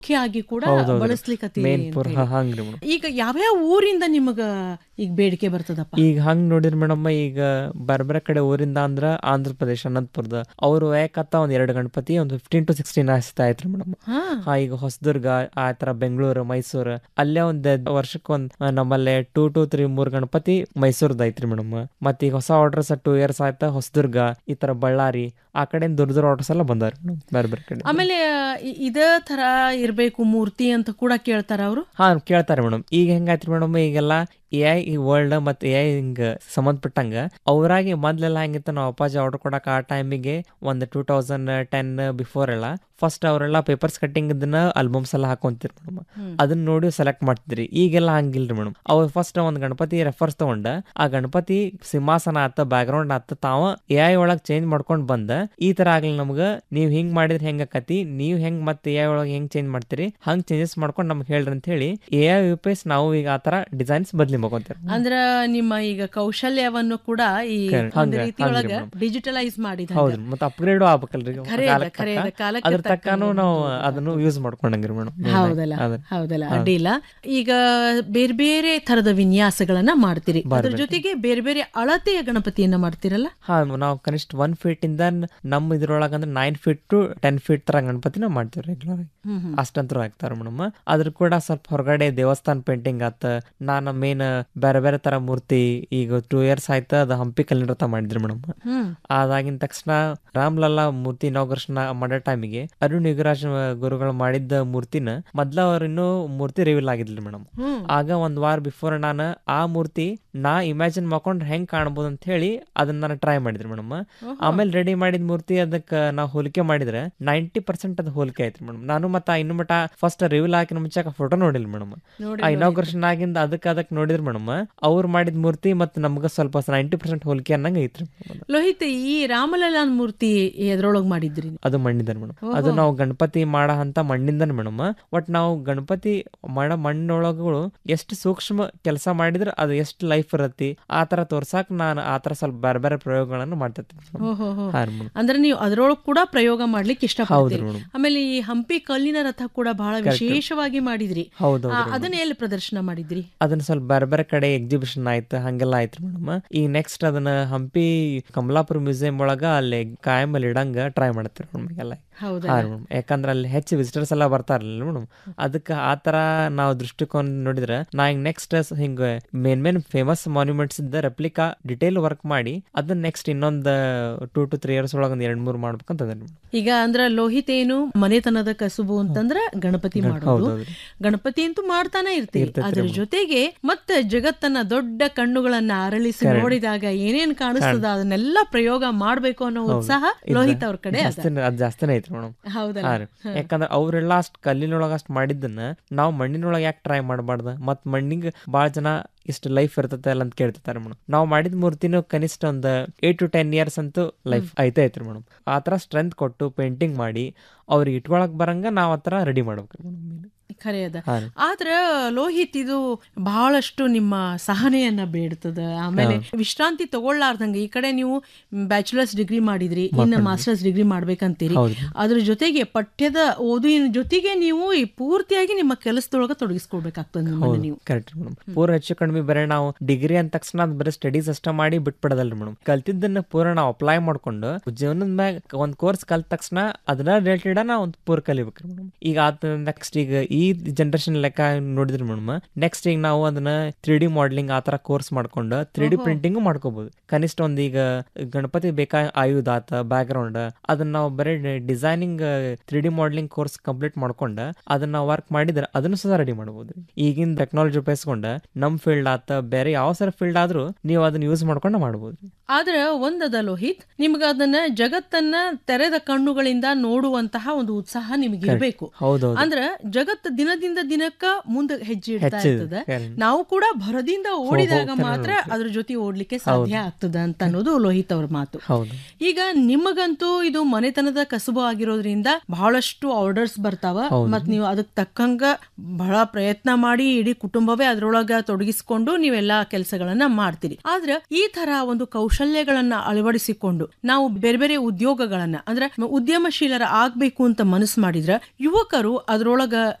ಮುಖ್ಯವಾಗಿ ಕೂಡ ಹೌದೌದ್ರಿ. ಬಳಸ್ಲಿಕ್ಕೆ ಮೇನ್ ಪೂರ್ ಹಂಗ್ರಿ ಮೇಡಮ್ ಈಗ ಯಾವ್ಯಾವ ಊರಿಂದ ನಿಮಗ ಈಗ ಬೇಡಿಕೆ ಬರ್ತದಪ್ಪ ಈಗ ಹಂಗ್ ನೋಡಿರಿ ಮೇಡಮ್ ಈಗ ಬೇರೆ ಬೇರೆ ಕಡೆ ಊರಿಂದ ಅಂದ್ರ ಆಂಧ್ರ ಪ್ರದೇಶ ಅನಂತಪುರದ ಅವ್ರು ಯಾಕತ್ತ ಒಂದ್ ಎರಡು ಗಣಪತಿ ಒಂದು ಫಿಫ್ಟೀನ್ ಟು ಸಿಕ್ಸ್ಟೀನ್ ಹಚ್ತಾ ಇತ್ರಿ ಮೇಡಮ್ ಹಾ ಹಾ ಈಗ ಹೊಸದುರ್ಗ ಆ ತರ ಬೆಂಗಳೂರು ಮೈಸೂರು ಅಲ್ಲೇ ಒಂದ್ ವರ್ಷಕ್ಕೊಂದ್ ಆ, ನಮ್ಮಲ್ಲೇ ಟೂ ಟು ತ್ರೀ ಮೂರ್ ಗಣಪತಿ ಮೈಸೂರ್ದ ಐತ್ರಿ ಮೇಡಮ್ ಮತ್ತ ಈಗ ಹೊಸ ಆರ್ಡರ್ಸ್ ಟೂ ಇಯರ್ಸ್ ಆಯ್ತಾ ಹೊಸದುರ್ಗ ಈ ತರ ಬಳ್ಳಾರಿ ಆ ಕಡೆ ದೂರ ದೂರ ಆರ್ಡರ್ಸ್ ಎಲ್ಲ ಬಂದಾರ ಮೇಡಮ್ ಬೇರೆ ಬೇರೆ ಕಡೆ ಆಮೇಲೆ ಇ- ಇದೇ ತರ ಇರ್ಬೇಕು ಮೂರ್ತಿ ಅಂತ ಕೂಡ ಕೇಳ್ತಾರ ಅವರು ಹಾ ಕೇಳ್ತಾರೆ ಮೇಡಮ್ ಈಗ ಹೆಂಗಾಯ್ತ್ರಿ ಮೇಡಮ್ ಈಗೆಲ್ಲ ಎ ಐ ವರ್ಲ್ಡ್ ಮತ್ತೆ ಎ ಐ ಹಿಂಗ ಸಂಬಂಧಪಟ್ಟಂಗ ಅವ್ರಾಗಿ ಮೊದ್ಲೆಲ್ಲ ಹೆಂಗಿತ್ತು ನಾವು ಅಪ್ಪಾಜಿ ಆರ್ಡರ್ ಕೊಡಕ್ ಆ ಟೈಮಿಗೆ ಒಂದು ಟೂ ತೌಸಂಡ್ ಟೆನ್ ಬಿಫೋರ್ ಎಲ್ಲ ಫಸ್ಟ್ ಅವರೆಲ್ಲ ಪೇಪರ್ಸ್ ಕಟ್ಟಿಂಗ್ ಇದನ್ನ ಆಲ್ಬಮ್ಸ್ ಎಲ್ಲ ಹಾಕೊಂತಿರ್ ಮೇಡಮ್ ಅದನ್ನ ನೋಡಿ ಸೆಲೆಕ್ಟ್ ಮಾಡ್ತಿದ್ರಿ ಈಗೆಲ್ಲ ಹಂಗಿಲ್ರಿ ಮೇಡಮ್ ಅವ್ರು ಫಸ್ಟ್ ಒಂದ್ ಗಣಪತಿ ರೆಫರ್ಸ್ ತಗೊಂಡ ಆ ಗಣಪತಿ ಸಿಂಹಾಸನ ಆತ ಬ್ಯಾಕ್ ಗ್ರೌಂಡ್ ಆತ ತಾವ ಎ ಐ ಒಳಗ್ ಚೇಂಜ್ ಮಾಡ್ಕೊಂಡ್ ಬಂದ ಈ ತರ ಆಗ್ಲಿ ನಮ್ಗ ನೀವ್ ಹಿಂಗ್ ಮಾಡಿದ್ರೆ ಹೆಂಗ್ ಆಕತಿ ನೀವ್ ಹೆಂಗ್ ಮತ್ತೆ ಎ ಐ ಒಳಗ್ ಹೆಂಗ್ ಚೇಂಜ್ ಮಾಡ್ತೀರಿ ಹಂಗ್ ಚೇಂಜಸ್ ಮಾಡ್ಕೊಂಡ್ ನಮ್ಗೆ ಹೇಳ್ರಿ ಅಂತ ಹೇಳಿ A I U P S ನಾವು ಈಗ ಆತರ ಡಿಸೈನ್ಸ್ ಬದ್ಲಿ ಮಾಡ್ಕೊಂತೀರಿ ಅಂದ್ರ ನಿಮ್ಮ ಈಗ ಕೌಶಲ್ಯವನ್ನು ಕೂಡ ಈ ಕರೆ, ಒಂದು ಹಂಗ- ರೀತಿಯೊಳಗ ಹಂಗ್ರಿ ಮೇಡಮ್. ಡಿಜಿಟಲೈಸ್ ಮಾಡಿದ ಹೌದ್ರಿ ಮತ್ತೆ ಅಪ್ಗ್ರೇಡ್ ಆಗ್ಬೇಕಲ್ರಿ ಖರೆ ಅದ, ಕಾಲಕ್ ಖರೆ ಅದ, ತಕ್ಕ. ಕಾಲಕ್ಕೆ ಅದ್ರ ತಕ್ಕಂಗೆ ತಕ್ಕನು ನಾವು ನೋಡ್ಬೇಕು. ಅದನ್ನು ಯೂಸ್ ಮಾಡ್ಕೊಂಡಂಗ್ರಿ ಮೇಡಮ್ ಹೌದಲ್ಲ ಹೌದಲ್ಲ ಅಡ್ಡಿಲ್ಲ ಈಗ ಬೇರೆ ಬೇರೆ ತರದ ವಿನ್ಯಾಸಗಳನ್ನ ಮಾಡ್ತೀರಿ ಅದ್ರ ಜೊತೆಗೆ ಬೇರೆ ಬೇರೆ ಅಳತೆಯ ಗಣಪತಿಯನ್ನ ಮಾಡ್ತೀರಲ್ಲ ಹಾ ನಾವು ಕನಿಷ್ಠ ಒನ್ ಫೀಟ್ ಇಂದ ನಮ್ಮ ಇದ್ರೊಳಗ ಅಂದ್ರೆ nine feet to ten feet ತರ ಗಣಪತಿನ ಮಾಡ್ತೀವಿ ರೆಗ್ಯುಲರ್ ಆಗಿ ಹ್ಮ್ ಹ್ಮ್. ಅಷ್ಟಂತರೂ ಆಗ್ತಾರ ಮೇಡಮ್ ಅದ್ರ ಕೂಡ ಸ್ವಲ್ಪ ಹೊರಗಡೆ ದೇವಸ್ಥಾನ ಪೇಂಟಿಂಗ್ ಆತ ನಾನು ಮೇನ್ ಬೇರೆ ಬೇರೆ ತರ ಮೂರ್ತಿ ಈಗ ಟೂ ಇಯರ್ಸ್ ಆಯ್ತ ಅದು ಹಂಪಿ ಕಲ್ಲಿನೃತ ಮಾಡಿದ್ರಿ ಮೇಡಮ್ ಹ್ಮ್ ಅದಾಗಿನ ತಕ್ಷಣ ರಾಮ್ಲಲ್ಲಾ ಮೂರ್ತಿ ಇನಾಗ್ರೇಷನ್ ಮಾಡೋ ಟೈಮಿಗೆ ಅರುಣ್ ಯುಗರಾಜ್ ಗುರುಗಳು ಮಾಡಿದ್ದ ಮೂರ್ತಿನ ಮೊದ್ಲ ಅವ್ರ ಇನ್ನೂ ಮೂರ್ತಿ ರಿವೀಲ್ ಆಗಿದ್ಲಿ ಮೇಡಮ್ ಹ್ಮ್ ಆಗ ಒಂದ್ ವಾರ ಬಿಫೋರ್ ನಾನು ಆ ಮೂರ್ತಿ ನಾ ಇಮ್ಯಾಜಿನ್ ಮಾಡ್ಕೊಂಡ್ ಹೆಂಗ್ ಕಾಣ್ಬೋದು ಅಂತ ಹೇಳಿ ಅದನ್ನ ನಾನು ಟ್ರೈ ಮಾಡಿದ್ರಿ ಮೇಡಮ್ ಆಮೇಲೆ ರೆಡಿ ಮಾಡಿದ ಮೂರ್ತಿ ಅದಕ್ಕೆ ನಾವು ಹೋಲಿಕೆ ಮಾಡಿದ್ರೆ ನೈಂಟಿ ಪರ್ಸೆಂಟ್ ಅದು ಹೋಲಿಕೆ ಆಯ್ತು ಮೇಡಮ್ ನಾನು ಮತ್ತೆ ಇನ್ನು ಮಟ ಫಸ್ಟ್ ರಿವೀಲ್ ಹಾಕಿನ ಮುಂಚೆ ಫೋಟೋ ನೋಡಿಲ್ಲ ಮೇಡಮ್ ನೋಡಿ ಆ ಇನಾಗ್ರೇಷನ್ ಆಗಿಂದ ಅದಕ್ಕೆ ಅದಕ್ಕೆ ನೋಡಿದ್ರು ಮೇಡಮ್ ಅವ್ರು ಮಾಡಿದ ಮೂರ್ತಿ ಮತ್ತೆ ನಮ್ಗೆ ಸ್ವಲ್ಪ ನೈಂಟಿ ಪರ್ಸೆಂಟ್ ಹೋಲಿಕೆ ಅನ್ನಂಗ ಐತ್ರಿ madam ಅದು. ಲೋಹಿತ್ ಈ ರಾಮಲಲ್ಲಾನ್ ಮೂರ್ತಿ ಎದ್ರೊಳಗ್ ಮಾಡಿದ್ರಿ ಅದು ಮಣ್ಣಿಂದ ಮೇಡಮ್ ಅದು ನಾವು ಗಣಪತಿ ಮಾಡೋ ಅಂತ ಮಣ್ಣಿಂದನೇ ಮೇಡಮ್ ಒಟ್ ನಾವು ಗಣಪತಿ ಮಾಡೋ ಮಣ್ಣೊಳಗಳು ಎಷ್ಟು ಸೂಕ್ಷ್ಮ ಕೆಲಸ ಮಾಡಿದ್ರೆ ಅದು ಎಷ್ಟು ಲೈಫ್ ಇರತ್ತಿ ಆ ತರ ತೋರ್ಸಾಕ್ ನಾನು ಆ ತರ ಸ್ವಲ್ಪ ಬೇರೆ ಬೇರೆ ಪ್ರಯೋಗಗಳನ್ನು ಮಾಡ್ತಿರ್ತೀನಿ madam. ಓಹೋ ಹೋ ಹಾ ರೀ ಮೇಡಮ್ ಅಂದ್ರೆ ನೀವು ಅದ್ರೊಳಗ್ ಕೂಡ ಪ್ರಯೋಗ ಮಾಡ್ಲಿಕ್ಕೆ ಹೌದ್ರಿ ಇಷ್ಟಪಡ್ತೀರಿ ಮೇಡಮ್ ಆಮೇಲೆ ಈ ಹಂಪಿ ಕಲ್ಲಿನ ರಥ ಕೂಡ ಬಹಳ ವಿಶೇಷವಾಗಿ ಮಾಡಿದ್ರಿ ಹೌದು ಆ, ಅದನ್ನ ಎಲ್ಲಿ ಪ್ರದರ್ಶನ ಮಾಡಿದ್ರಿ ಅದನ್ನ ಸ್ವಲ್ಪ ಬೇರೆ ಬೇರೆ ಕಡೆ ಎಕ್ಸಿಬಿಷನ್ ಆಯ್ತು ಹಂಗೆಲ್ಲ ಆಯ್ತು ಮೇಡಮ್ ಈಗ ನೆಕ್ಸ್ಟ್ ಅದನ್ನ ಹಂಪಿ ಕಮಲಾಪುರ ಮ್ಯೂಸಿಯಂ ಒಳಗ ಅಲ್ಲಿ ಕಾಯಂ ಅಲ್ಲಿ ಇಡಂಗ ಟ್ರೈ ಮಾಡ್ತಾರೆ ಮೇಡಮ್ ಎಲ್ಲ ಹೌದಾ ಹಾ ಮೇಡಮ್ ಯಾಕಂದ್ರೆ ಅಲ್ಲಿ ಹೆಚ್ಚು ವಿಸಿಟರ್ಸ್ ಎಲ್ಲ ಬರ್ತಾರಲ್ಲ ಮೇಡಮ್ ಅದಕ್ಕೆ ಆ ತರ ನಾವು ದೃಷ್ಟಿಕೋನ ನೋಡಿದ್ರೆ ನಾ ಈಗ ನೆಕ್ಸ್ಟ್ ಹಿಂಗ ಮೇನ್ ಮೇನ್ ಫೇಮಸ್ ಮಾನ್ಯುಮೆಂಟ್ಸ್ ಇದ್ದ ರೆಪ್ಲಿಕಾ ಡಿಟೇಲ್ ವರ್ಕ್ ಮಾಡಿ ಅದನ್ನ ನೆಕ್ಸ್ಟ್ ಇನ್ನೊಂದ್ ಟೂ ಟು ತ್ರೀ ಇಯರ್ಸ್ ಒಳಗೆ ಒಂದ್ ಎರಡ್ ಮೂರ್ ಮಾಡ್ಬೇಕಂತ ಅದ ಮೇಡಮ್ ಈಗ ಅಂದ್ರ ಲೋಹಿತ್ ಏನು ಮನೆತನದ ಕಸುಬು ಅಂತಂದ್ರ ಗಣಪತಿ ಮಾಡೋದು ಹೌದೌದ್ರಿ ಗಣಪತಿ ಅಂತೂ ಮಾಡ್ತಾನೆ ಇರ್ತೀವಿ ಅದ್ರ ಜೊತೆಗೆ ಮತ್ತೆ ಜಗತ್ತನ್ನ ದೊಡ್ಡ ಕಣ್ಣುಗಳನ್ನ ಅರಳಿಸಿ ನೋಡಿದಾಗ ಏನೇನ್ ಕಾಣಿಸ್ತದ ಅದನ್ನೆಲ್ಲ ಪ್ರಯೋಗ ಮಾಡ್ಬೇಕು ಅನ್ನೋ ಉತ್ಸಾಹ ಲೋಹಿತ್ ಅವ್ರ ಕಡೆ ಅದ ಜಾಸ್ತಿ ಅದ್ ಜಾಸ್ತಿನೇ ಐತ್ರಿ ಮೇಡಮ್ ಹೌದಲ್ಲ ಹಾ ರೀ ಯಾಕಂದ್ರೆ ಅವ್ರೆಲ್ಲ ಅಷ್ಟ್ ಕಲ್ಲಿನೊಳಗ ಅಷ್ಟ್ ಮಾಡಿದ್ದನ್ನ ನಾವು ಮಣ್ಣಿನೊಳಗೆ ಯಾಕೆ ಟ್ರೈ ಮಾಡಬಾರ್ದ ಮತ್ ಮಣ್ಣಿಗೆ ಬಾಳ ಜನ ಇಷ್ಟು ಲೈಫ್ ಇರ್ತತೆ ಅಲ್ಲ ಅಂತ ಕೇಳ್ತಿರ್ತಾರೆ ಮೇಡಮ್ ನಾವು ಮಾಡಿದ ಮೂರ್ತಿನೂ ಕನಿಷ್ಠ ಒಂದ್ ಏಟ್ ಟು ಟೆನ್ ಇಯರ್ಸ್ ಅಂತೂ ಲೈಫ್ ಐತೆ ಐತ್ರಿ ಮೇಡಮ್ ಆ ಥರ ಸ್ಟ್ರೆಂತ್ ಕೊಟ್ಟು ಪೇಂಟಿಂಗ್ ಮಾಡಿ ಅವ್ರಿಗೆ ಇಟ್ಕೊಳಕ್ ಬರಂಗ ನಾವ್ ಆ ಥರ ರೆಡಿ ಮಾಡ್ಬೇಕು ಮೇಡಮ್ ಖರೆ ಅದ ಹಾ ರೀ ಆದ್ರ ಲೋಹಿತ್ ಇದು ಬಹಳಷ್ಟು ನಿಮ್ಮ ಸಹನೆಯನ್ನ ಬೇಡ್ತದ ಆಮೇಲೆ ವಿಶ್ರಾಂತಿ ತಗೊಳ್ಳಾರ್ದಂಗ ಈ ಕಡೆ ನೀವು ಬ್ಯಾಚುಲರ್ಸ್ ಡಿಗ್ರಿ ಮಾಡಿದ್ರಿ ಇನ್ನ ಮಾಸ್ಟರ್ಸ್ ಡಿಗ್ರಿ ಮಾಡ್ಬೇಕಂತೀರಿ ಹೌದು ಅದ್ರ ಜೊತೆಗೆ ಪಠ್ಯದ ಓದುವಿನ ಜೊತೆಗೆ ನೀವು ಈ ಪೂರ್ತಿಯಾಗಿ ನಿಮ್ಮ ಕೆಲಸದೊಳಗ ತೊಡಗಿಸ್ಕೊಳ್ಬೇಕಾಗ್ತದೆ ನಿಮ್ಮನ್ನ ನೀವು ಕರೆಕ್ಟ್ ಮೇಡಮ್ ಪೂರ ಹೆಚ್ಚು ಕಡಿಮೆ ಬರೀ ನಾವು ಡಿಗ್ರಿ ಅಂದ ತಕ್ಷಣ ಅದ್ ಬರೀ ಸ್ಟಡೀಸ್ ಅಷ್ಟ ಮಾಡಿ ಬಿಟ್ಬಿಡದಲ್ರಿ ಮೇಡಮ್ ಕಲ್ತಿದ್ದನ್ನ ಪೂರ ನಾವು ಅಪ್ಲೈ ಮಾಡ್ಕೊಂಡು ಜೀವನದ ಮ್ಯಾಗ ಒಂದ್ ಕೋರ್ಸ್ ಕಲ್ತ ತಕ್ಷಣ ಅದನ್ನ ರಿಲೇಟೆಡ್ ನಾವು ಒಂದ್ ಪೂರ ಕಲಿಬೇಕ್ರಿ ಮೇಡಮ್ ಈಗ ಆತ ನೆಕ್ಸ್ಟ್ ಈಗ ಈ ಜನರೇಷನ್ ಲೆಕ್ಕ ನೋಡಿದ್ರಿ ಮೇಡಮ್ ನೆಕ್ಸ್ಟ್ ಈಗ ನಾವು ಅದನ್ನ ತ್ರೀ ಡಿ ಮಾಡ್ಲಿಂಗ್ ಆತರ ಕೋರ್ಸ್ ಮಾಡ್ಕೊಂಡು ತ್ರೀ ಡಿ ಪ್ರಿಂಟಿಂಗ್ ಮಾಡ್ಕೋಬಹುದು ಕನಿಷ್ಠ ಒಂದ್ ಈಗ ಗಣಪತಿ ಬೇಕಾ ಆಯುಧ ಆತ ಬ್ಯಾಕ್ ಗ್ರೌಂಡ್ ಅದನ್ನ ನಾವು ಬರೀ designing three D modelling course complete ಮಾಡ್ಕೊಂಡ ಅದನ್ನ ವರ್ಕ್ ಮಾಡಿದ್ರೆ ಅದನ್ನು ಸಹ ರೆಡಿ ಮಾಡಬಹುದು ಈಗಿನ ಟೆಕ್ನಾಲಜಿ ಉಪಯೋಗಿಸ್ಕೊಂಡ ನಮ್ ಫೀಲ್ಡ್ ಆತ ಬೇರೆ ಯಾವ ಸರ ಫೀಲ್ಡ್ ಆದ್ರೂ ನೀವು ಅದನ್ನ ಯೂಸ್ ಮಾಡ್ಕೊಂಡು ಮಾಡಬಹುದು ಆದ್ರ ಒಂದದ ಲೋಹಿತ್ ನಿಮ್ಗ ಅದನ್ನ ಜಗತ್ತನ್ನ ತೆರೆದ ಕಣ್ಣುಗಳಿಂದ ನೋಡುವಂತಹ ಒಂದು ಉತ್ಸಾಹ ನಿಮ್ಗೆ ಇರಬೇಕು ಹೌದೌದು ಅಂದ್ರ ಜಗತ್ತು ದಿನದಿಂದ ದಿನಕ್ಕ ಮುಂದೆ ಹೆಜ್ಜೆ ಇಡ್ತಾ ಹೆಚ್ಚಿದೆ. ಇರ್ತದೆ Correct. ನಾವು ಕೂಡ ಭರದಿಂದ ಓಡಿದಾಗ ಮಾತ್ರ ಅದ್ರ ಜೊತೆ ಓಡ್ಲಿಕ್ಕೆ ಸಾಧ್ಯ ಆಗ್ತದ ಅಂತ ಅನ್ನೋದು ಲೋಹಿತ್ ಅವ್ರ ಮಾತು ಹೌದು ಈಗ ನಿಮಗಂತೂ ಇದು ಮನೆತನದ ಕಸುಬು ಆಗಿರೋದ್ರಿಂದ ಬಹಳಷ್ಟು ಆರ್ಡರ್ಸ್ ಬರ್ತಾವ ಮತ್ ನೀವು ಅದಕ್ ತಕ್ಕಂಗ ಬಹಳ ಪ್ರಯತ್ನ ಮಾಡಿ ಇಡೀ ಕುಟುಂಬವೇ ಅದ್ರೊಳಗ ತೊಡಗಿಸ್ಕೊಂಡು ನೀವೆಲ್ಲಾ ಕೆಲಸಗಳನ್ನ ಮಾಡ್ತೀರಿ ಆದ್ರ ಈ ತರ ಒಂದು ಕೌಶಲ್ಯ ಕೌಶಲ್ಯಗಳನ್ನ ಅಳವಡಿಸಿಕೊಂಡು ನಾವು ಬೇರೆ ಬೇರೆ ಉದ್ಯೋಗಗಳನ್ನ ಅಂದ್ರೆ ಉದ್ಯಮಶೀಲರ ಆಗ್ಬೇಕು ಅಂತ ಮನಸ್ಸು ಮಾಡಿದ್ರ ಯುವಕರು ಅದ್ರೊಳಗ